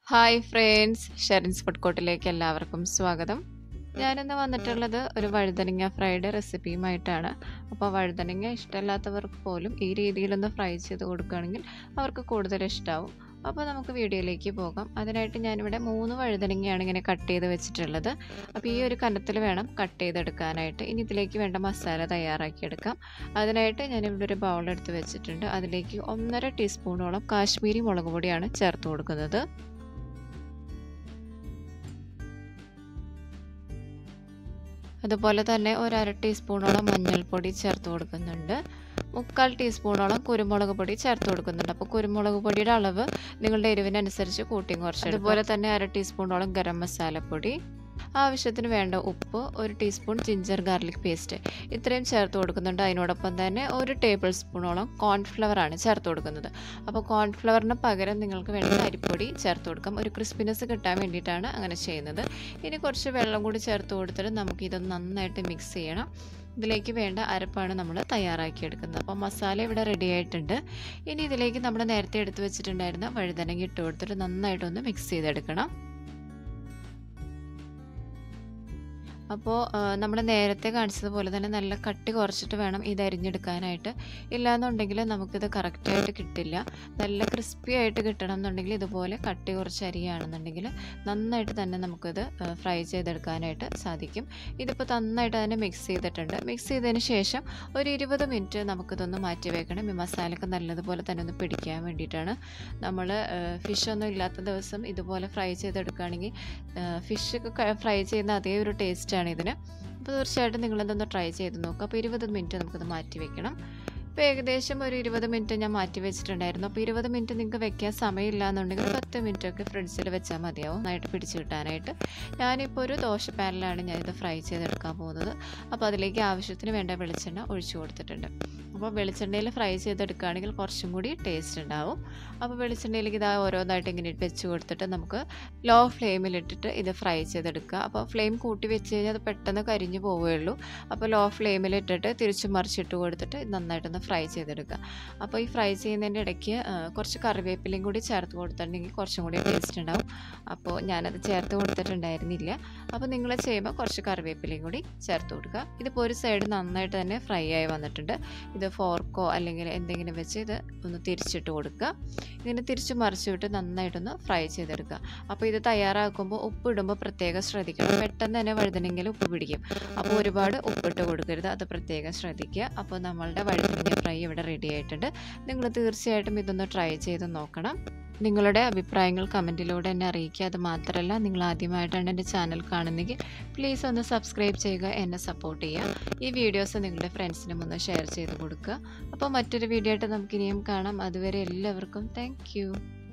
hi friends Sherin's food കോർട്ടിലേക്ക് എല്ലാവർക്കും സ്വാഗതം ഞാനിന്ന് വന്നിട്ടുള്ളത് ഒരു വഴുതനങ്ങ ഫ്രൈഡ് റെസിപ്പിയുമായിട്ടാണ് അപ്പോൾ വഴുതനങ്ങ ഇഷ്ടമല്ലാത്തവർക്ക് പോലും ഈ രീതിയിലൊന്ന് ഫ്രൈ ചെയ്ത് കൊടുക്കുകയാണെങ്കിൽ അവർക്ക് കൂടുതൽ ഇഷ്ടമാവും അപ്പോൾ നമുക്ക് വീഡിയോയിലേക്ക് പോകാം അതിനായിട്ട് ഞാനിവിടെ മൂന്ന് വഴുതനങ്ങയാണ് ഇങ്ങനെ കട്ട് ചെയ്ത് വെച്ചിട്ടുള്ളത് അപ്പോൾ ഈ ഒരു കനത്തിൽ വേണം കട്ട് ചെയ്തെടുക്കാനായിട്ട് ഇനി ഇതിലേക്ക് വേണ്ട മസാല തയ്യാറാക്കിയെടുക്കാം അതിനായിട്ട് ഞാനിവിടെ ഒരു ബൗൾ എടുത്ത് വെച്ചിട്ടുണ്ട് അതിലേക്ക് ഒന്നര ടീസ്പൂണോളം കാശ്മീരി മുളക് പൊടിയാണ് ചേർത്ത് കൊടുക്കുന്നത് അതുപോലെ തന്നെ ഒരു അര ടീസ്പൂണോളം മഞ്ഞൾപ്പൊടി ചേർത്ത് കൊടുക്കുന്നുണ്ട് മുക്കാൽ ടീസ്പൂണോളം കുരുമുളക് പൊടി ചേർത്ത് കൊടുക്കുന്നുണ്ട് അപ്പോൾ കുരുമുളക് പൊടിയുടെ അളവ് നിങ്ങളുടെ എരിവിനനുസരിച്ച് കൂട്ടിയും കുറച്ച് അതുപോലെ തന്നെ അര ടീസ്പൂണോളം ഗരം മസാലപ്പൊടി ആവശ്യത്തിന് വേണ്ട ഉപ്പ് ഒരു ടീസ്പൂൺ ജിഞ്ചർ ഗാർലിക് പേസ്റ്റ് ഇത്രയും ചേർത്ത് കൊടുക്കുന്നുണ്ട് അതിനോടൊപ്പം തന്നെ ഒരു ടേബിൾ സ്പൂണോളം കോൺഫ്ലവർ ആണ് ചേർത്ത് കൊടുക്കുന്നത് അപ്പോൾ കോൺഫ്ലവറിന് പകരം നിങ്ങൾക്ക് വേണ്ട അരിപ്പൊടി ചേർത്ത് കൊടുക്കാം ഒരു ക്രിസ്പിനെസ് കിട്ടാൻ വേണ്ടിയിട്ടാണ് അങ്ങനെ ചെയ്യുന്നത് ഇനി കുറച്ച് വെള്ളം കൂടി ചേർത്ത് കൊടുത്തിട്ട് നമുക്ക് ഇതൊന്ന് നന്നായിട്ട് മിക്സ് ചെയ്യണം ഇതിലേക്ക് വേണ്ട അരപ്പാണ് നമ്മൾ തയ്യാറാക്കിയെടുക്കുന്നത് അപ്പോൾ മസാല ഇവിടെ റെഡി ആയിട്ടുണ്ട് ഇനി ഇതിലേക്ക് നമ്മൾ നേരത്തെ എടുത്തു വെച്ചിട്ടുണ്ടായിരുന്ന വഴുതനങ്ങ ഇട്ട് കൊടുത്തിട്ട് നന്നായിട്ടൊന്ന് മിക്സ് ചെയ്തെടുക്കണം അപ്പോൾ നമ്മൾ നേരത്തെ കാണിച്ചതുപോലെ തന്നെ നല്ല കട്ടി കുറച്ചിട്ട് വേണം ഇത് അരിഞ്ഞെടുക്കാനായിട്ട് ഇല്ലാന്നുണ്ടെങ്കിൽ നമുക്കിത് കറക്റ്റായിട്ട് കിട്ടില്ല നല്ല ക്രിസ്പി ആയിട്ട് കിട്ടണം എന്നുണ്ടെങ്കിൽ ഇതുപോലെ കട്ടി കുറച്ച് അരിയാണെന്നുണ്ടെങ്കിൽ നന്നായിട്ട് തന്നെ നമുക്കിത് ഫ്രൈ ചെയ്തെടുക്കാനായിട്ട് സാധിക്കും ഇതിപ്പോൾ നന്നായിട്ട് തന്നെ മിക്സ് ചെയ്തിട്ടുണ്ട് മിക്സ് ചെയ്തതിന് ശേഷം ഒരു ഇരുപത് മിനിറ്റ് നമുക്കിതൊന്ന് മാറ്റി വെക്കണം ഈ മസാലയൊക്കെ നല്ലതുപോലെ തന്നെ ഒന്ന് പിടിക്കാൻ വേണ്ടിയിട്ടാണ് നമ്മൾ ഫിഷൊന്നും ഇല്ലാത്ത ദിവസം ഇതുപോലെ ഫ്രൈ ചെയ്തെടുക്കുകയാണെങ്കിൽ ഫിഷൊക്കെ ഫ്രൈ ചെയ്യുന്ന അതേ ഒരു ടേസ്റ്റ് ആണ് ഇതിന് അപ്പോൾ തീർച്ചയായിട്ടും നിങ്ങളിതൊന്ന് ട്രൈ ചെയ്ത് നോക്കുക അപ്പോൾ ഇരുപത് മിനിറ്റ് നമുക്കത് മാറ്റി വെക്കണം ഇപ്പോൾ ഏകദേശം ഒരു ഇരുപത് മിനിറ്റ് ഞാൻ മാറ്റി വെച്ചിട്ടുണ്ടായിരുന്നു അപ്പോൾ ഇരുപത് മിനിറ്റ് നിങ്ങൾക്ക് വെക്കാൻ സമയമില്ല എന്നുണ്ടെങ്കിൽ പത്ത് മിനിറ്റ് ഒക്കെ ഫ്രിഡ്ജിൽ വെച്ചാൽ മതിയാവും നന്നായിട്ട് പിടിച്ച് കിട്ടാനായിട്ട് ഞാനിപ്പോൾ ഒരു ദോശ പാനിലാണ് ഞാനിത് ഫ്രൈ ചെയ്തെടുക്കാൻ പോകുന്നത് അപ്പോൾ അതിലേക്ക് ആവശ്യത്തിന് വേണ്ട വെളിച്ചെണ്ണ ഒഴിച്ചു കൊടുത്തിട്ടുണ്ട് അപ്പോൾ വെളിച്ചെണ്ണയിൽ ഫ്രൈ ചെയ്തെടുക്കുകയാണെങ്കിൽ കുറച്ചും കൂടി ടേസ്റ്റ് ഉണ്ടാവും അപ്പോൾ വെളിച്ചെണ്ണയിലേക്ക് ഇതാ ഓരോന്നായിട്ട് ഇങ്ങനെ വെച്ച് കൊടുത്തിട്ട് നമുക്ക് ലോ ഫ്ലെയിമിലിട്ടിട്ട് ഇത് ഫ്രൈ ചെയ്തെടുക്കുക അപ്പോൾ ഫ്ലെയിം കൂട്ടി വെച്ച് കഴിഞ്ഞാൽ അത് പെട്ടെന്ന് കരിഞ്ഞു പോവുകയുള്ളൂ അപ്പോൾ ലോ ഫ്ലെയിമിലിട്ടിട്ട് തിരിച്ചു മറിച്ചിട്ട് കൊടുത്തിട്ട് നന്നായിട്ടൊന്ന് ഫ്രൈ ചെയ്തെടുക്കുക അപ്പോൾ ഈ ഫ്രൈ ചെയ്യുന്നതിൻ്റെ ഇടയ്ക്ക് കുറച്ച് കറിവേപ്പിലയും കൂടി ചേർത്ത് കൊടുത്തിട്ടുണ്ടെങ്കിൽ കുറച്ചും കൂടി ടേസ്റ്റ് ഉണ്ടാവും അപ്പോൾ ഞാനത് ചേർത്ത് കൊടുത്തിട്ടുണ്ടായിരുന്നില്ല അപ്പോൾ നിങ്ങൾ ചെയ്യുമ്പോൾ കുറച്ച് കറിവേപ്പിലയും കൂടി ചേർത്ത് കൊടുക്കുക ഇതിപ്പോൾ ഒരു സൈഡ് നന്നായിട്ട് തന്നെ ഫ്രൈ ആയി വന്നിട്ടുണ്ട് ഇത് ഫോർക്കോ അല്ലെങ്കിൽ എന്തെങ്കിലും വെച്ച് ഇത് ഒന്ന് തിരിച്ചിട്ട് കൊടുക്കുക ഇങ്ങനെ തിരിച്ച് മറിച്ച് വിട്ട് നന്നായിട്ടൊന്ന് ഫ്രൈ ചെയ്തെടുക്കുക അപ്പോൾ ഇത് തയ്യാറാക്കുമ്പോൾ ഉപ്പ് ഇടുമ്പോൾ പ്രത്യേകം ശ്രദ്ധിക്കണം പെട്ടെന്ന് തന്നെ വഴുതനെങ്കിൽ ഉപ്പ് പിടിക്കും അപ്പോൾ ഒരുപാട് ഉപ്പിട്ട് കൊടുക്കരുത് അത് പ്രത്യേകം ശ്രദ്ധിക്കുക അപ്പോൾ നമ്മളുടെ വഴുതനങ്ങ ഫ്രൈ ഇവിടെ റെഡി ആയിട്ടുണ്ട് നിങ്ങൾ തീർച്ചയായിട്ടും ഇതൊന്ന് ട്രൈ ചെയ്ത് നോക്കണം നിങ്ങളുടെ അഭിപ്രായങ്ങൾ കമൻറ്റിലൂടെ എന്നെ അറിയിക്കുക അത് മാത്രമല്ല നിങ്ങൾ ആദ്യമായിട്ടാണ് എൻ്റെ ചാനൽ കാണുന്നെങ്കിൽ പ്ലീസ് ഒന്ന് സബ്സ്ക്രൈബ് ചെയ്യുക എന്നെ സപ്പോർട്ട് ചെയ്യുക ഈ വീഡിയോസ് നിങ്ങളുടെ ഫ്രണ്ട്സിനും ഒന്ന് ഷെയർ ചെയ്ത് കൊടുക്കുക അപ്പോൾ മറ്റൊരു വീഡിയോ ആയിട്ട് നമുക്കിനിയും കാണാം അതുവരെ എല്ലാവർക്കും താങ്ക്